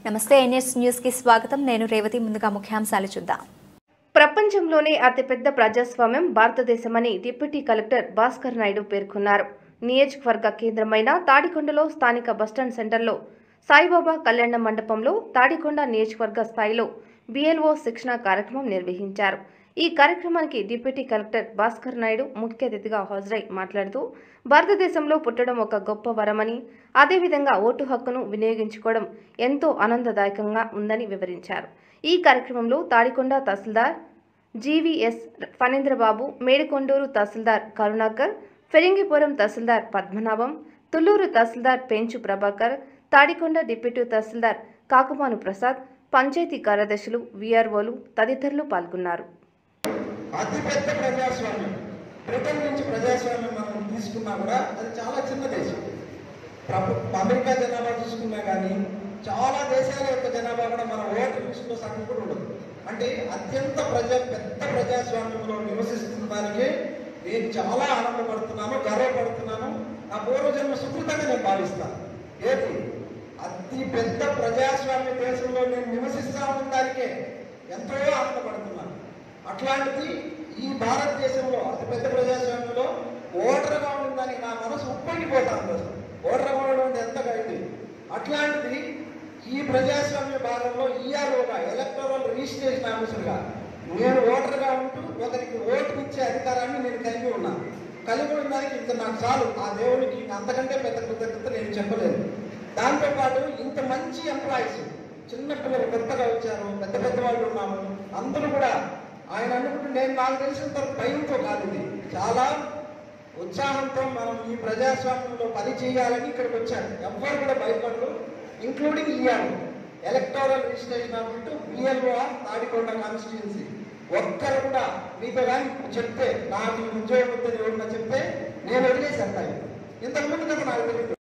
నమస్తే NS news కి స్వాగతం నేను రేవతి ముందుగా ముఖ్యాంశాలు చూద్దాం ప్రపంచంలోనే అతిపెద్ద ప్రజాస్వామ్యం భారతదేశమని డిప్యూటీ కలెక్టర్ భాస్కర్ నాయుడు పేర్కొన్నారు నియోజకవర్గ కేంద్రమైన తాడికొండలో స్థానిక బస్టాండ్ సెంటర్లో సాయిబాబా కళ్యాణ మండపంలో తాడికొండ నియోజకవర్గ స్థాయిలో బిఎల్ఓ శిక్షణ కార్యక్రమం నిర్వహించారు ఈ కార్యక్రమానికి డిప్యూటీ కలెక్టర్ భాస్కర్ నాయుడు ముఖ్య అతిథిగా హాజరై మాట్లాడుతూ భారతదేశంలో పుట్టడం ఒక గొప్ప వరమని అదేవిధంగా ఓటు హక్కును వినియోగించుకోవడం ఎంతో ఆనందదాయకంగా ఉందని వివరించారు ఈ కార్యక్రమంలో తాడికొండ తహసీల్దార్ జీవీఎస్ ఫణీంద్రబాబు మేడికొండూరు తహసీల్దార్ కరుణాకర్ ఫెరింగిపురం తహసీల్దార్ పద్మనాభం తుళ్లూరు తహసీల్దార్ పెంచు ప్రభాకర్ తాడికొండ డిప్యూటీ తహసీల్దార్ కాకుమాను ప్రసాద్ పంచాయతీ కార్యదర్శులు వీఆర్ఓలు తదితరులు పాల్గొన్నారు అతిపెద్ద ప్రజాస్వామ్యం బ్రిటన్ నుంచి ప్రజాస్వామ్యం మనం తీసుకున్నా కూడా అది చాలా చిన్న దేశం ప్రభు అమెరికా జనాభా చూసుకున్నా కానీ చాలా దేశాల యొక్క జనాభా కూడా మన ఓటర్ లిస్టులో సగం కూడా ఉండదు అంటే అత్యంత ప్రజా పెద్ద ప్రజాస్వామ్యంలో నివసిస్తున్న దానికి నేను చాలా ఆనందపడుతున్నాను గర్వపడుతున్నాను నా పూర్వజన్మ సుకృతంగా నేను భావిస్తాను ఏది అతి పెద్ద ప్రజాస్వామ్య దేశంలో నేను నివసిస్తా ఉన్న దానికే ఎంతో ఆనందపడుతున్నాను అట్లాంటిది ఈ భారతదేశంలో అతి పెద్ద ప్రజాస్వామ్యంలో ఓటర్గా ఉందని నా మనసు ఉప్పొంగిపోతాను అసలు ఓటర్గా ఉండడం అంటే ఎంతగా ఇది అట్లాంటిది ఈ ప్రజాస్వామ్య భాగంలో ఈఆర్ఓగా ఎలక్టోరల్ రిజిస్ట్రేషన్ ఆఫీసర్గా నేను ఓటర్గా ఉంటూ ఒకరికి ఓటు ఇచ్చే అధికారాన్ని నేను కలిగి ఉన్నాను కలిగి ఉండడానికి ఇంత నాకు చాలు ఆ దేవునికి అంతకంటే పెద్ద కృతజ్ఞత నేను చెప్పలేదు దాంతోపాటు ఇంత మంచి ఎంప్లాయీస్ చిన్న పిల్లలు కొత్తగా వచ్చారు పెద్ద పెద్ద వాళ్ళు ఉన్నాము అందరూ కూడా ఆయన అనుకుంటే నేను నాకు తెలిసినంత వరకు భయంతో కాదు ఇది చాలా ఉత్సాహంతో మనం ఈ ప్రజాస్వామ్యంలో పని చేయాలని ఇక్కడికి వచ్చారు ఎవ్వరు కూడా భయపడరు including ERO electoral registration of BLO Tadikonda constituency ఒక్కరు కూడా మీతో కానీ చెప్తే నాకు ఈ ఉద్యోగం వద్దని ఎవరన్నా చెప్తే నేను వదిలేసి అంటాను ఇంతకుముందు కదా నాకు తెలియదు